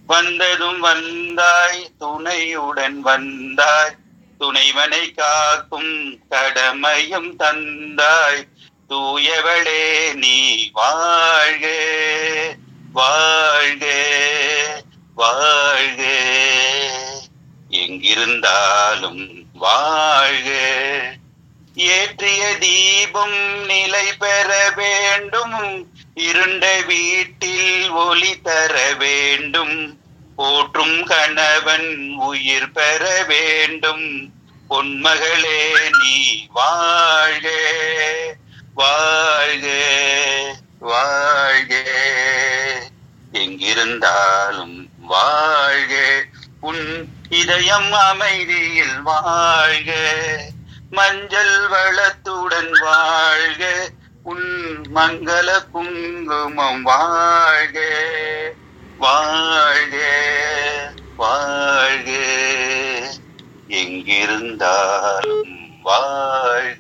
வந்ததும் வந்தாய் துணையுடன் வந்தாய் துணைவனை காக்கும் கடமையும் தந்தாய் தூயவளே நீ வாழ்க வாழ்க வாழ்க எங்கிருந்தாலும் வாழ்க ஏற்றிய தீபம் நிலை பெற வேண்டும் இருண்ட வீட்டில் ஒளி தர வேண்டும் போற்றும் கணவன் உயிர் பெற வேண்டும் பொன்மகளே நீ வாழ்க வாழ்க வாழ்க எங்கிருந்தாலும் வாழ்க உன் இதயம் அமைதியில் வாழ்க மஞ்சள் வளத்துடன் வாழ்க உன் மங்கள குங்குமம் வாழ்க வாழ்க வாழ்க எங்கிருந்தாலும் வாழ்க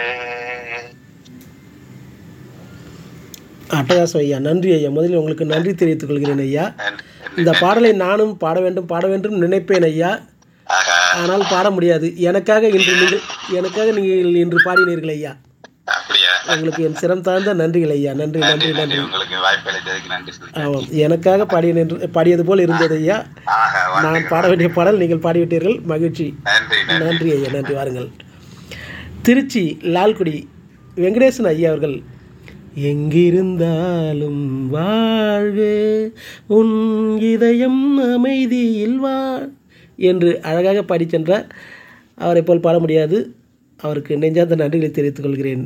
அட்டகாசம் ஐயா நன்றி ஐயா முதலில் உங்களுக்கு நன்றி தெரிவித்துக் கொள்கிறேன் ஐயா இந்த பாடலை நானும் பாட வேண்டும் பாட வேண்டும் நினைப்பேன் ஐயா ஆஹா ஆனால் பாட முடியாது எனக்காக இன்று நீங்கள் எனக்காக நீங்கள் இன்று பாடினீர்கள் ஐயா அப்படியா உங்களுக்கு என் சிரம் தாழ்ந்த நன்றிகள் ஐயா நன்றி நன்றி நன்றி நன்றி நன்றி உங்களுக்கு வாய்ப்பு அளித்ததுக்கு நன்றி சொல்லி ஆமாம் எனக்காக பாடிய பாடியது போல் இருந்தது ஐயா ஆஹா நான் வாழ்த்துக்கள். பாட வேண்டிய பாடல் நீங்கள் பாடிவிட்டீர்கள் மகிழ்ச்சி நன்றி நன்றி நன்றி ஐயா நன்றி வாருங்கள் திருச்சி லால்குடி வெங்கடேசன் ஐயா அவர்கள் எங்கிருந்தாலும் வாழ்க உன் இதயம் அமைதியில் வாழ் என்று அழகாக பாடிச் சென்றார் அவரை போல் பாட முடியாது அவருக்கு நெஞ்சார்ந்த நன்றிகளை தெரிவித்துக் கொள்கிறேன்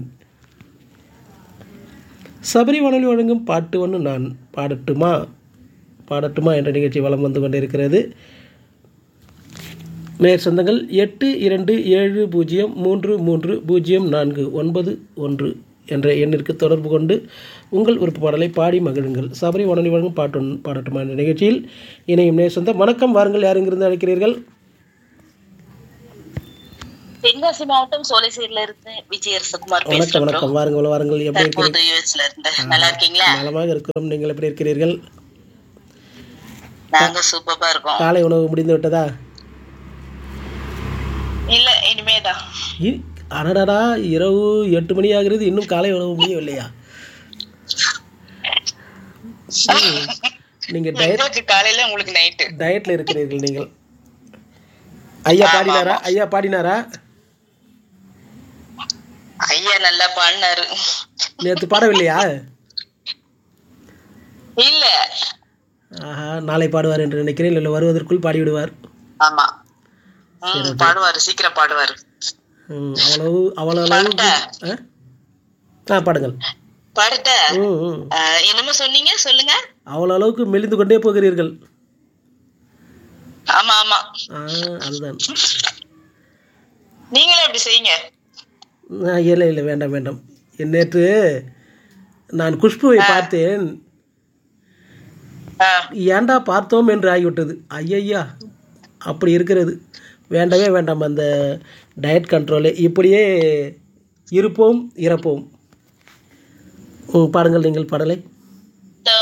சபரி வானொலி வழங்கும் பாட்டு ஒன்று நான் பாடட்டுமா பாடட்டுமா என்ற நிகழ்ச்சி வலம் வந்து கொண்டிருக்கிறது நேர் சொந்தங்கள் எட்டு இரண்டு ஏழு பூஜ்ஜியம் மூன்று மூன்று பூஜ்ஜியம் நான்கு ஒன்பது ஒன்று என்ற எண்ணிற்கு தொடர்பு கொண்டு உங்கள் விருப்ப பாடலை பாடி மகிழுங்கள் சபரி வானொலி வழங்கும் பாட்டு ஒன்று பாடட்டுமா என்ற நிகழ்ச்சியில் இணையும் நேர் சொந்தம் வணக்கம் வாருங்கள் யார் இங்கிருந்து அழைக்கிறீர்கள் தென்காசி மாவட்டம் சோலைசேரில இருந்து விஜயரசகுமார் வணக்கம் பேசுறேன் bro. வணக்கம் வாருங்கள் வாருங்கள் எப்படி இருக்கிறீர்கள் தற்போது யூஎஸ்ல இருந்து நல்லா இருக்கீங்களா நலமாக இருக்கிறோம் நீங்கள் எப்படி இருக்கிறீர்கள் நாங்க சூப்பரா இருக்கோம் காலை உணவு முடிந்து விட்டதா இல்ல இனிமேதான் இ- அடடடா இரவு எட்டு மணி ஆகிறது இன்னும் காலை உணவு முடியவில்லையா ம். நீங்க டயட் உங்களுக்கு காலையில உங்களுக்கு நைட்டு டயட்ல இருக்கிறீர்கள் நீங்கள் ஐயா பாடினாரா ஐயா பாடினாரா ஐயா நல்லா பாடினாரு நேற்று பாடவில்லையா இல்ல ஆஹா நாளை பாடுவார் என்று நினைக்கிறேன் இல்லை வருவதற்குள் பாடிவிடுவார் ஆமா ம், பாடுவாரு சீக்கிரம் பாடுவாரு ம், அவ்வளவு அவ்வளவு அளவுக்கு ஆ? ஆ பாடுங்கள் பாடுட்ட ம் ம் அஹ், என்னமோ சொன்னீங்க சொல்லுங்க அவ்வளோ அளவுக்கு மெலிந்து கொண்டே போகிறீர்கள் ஆமா ஆமா ஆ அதுதான் நீங்களும் அப்படி செய்யுங்க ஆ, இல்லை இல்லை வேண்டாம் வேண்டாம் என் நேற்று நான் குஷ்புவை பார்த்தேன் அஹ், ஏன்டா பார்த்தோம் என்று ஆகிவிட்டது ஐயையா அப்படி இருக்கிறது வேண்டவே வேண்டாம் அந்த டயட் கண்ட்ரோலு இப்படியே இருப்போம் இறப்போம் ம், பாடுங்கள் நீங்கள் பாடலை so,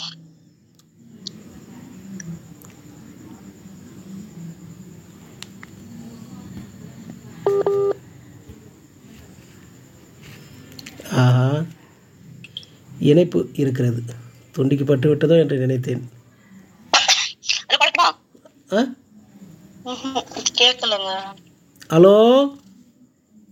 ஆஹா இணைப்பு இருக்கிறது துண்டிக்கப்பட்டு விட்டதோ என்று நினைத்தேன் அது பாடட்டுமா ஆ ம்ஹும், கேட்கலங்க ஹலோ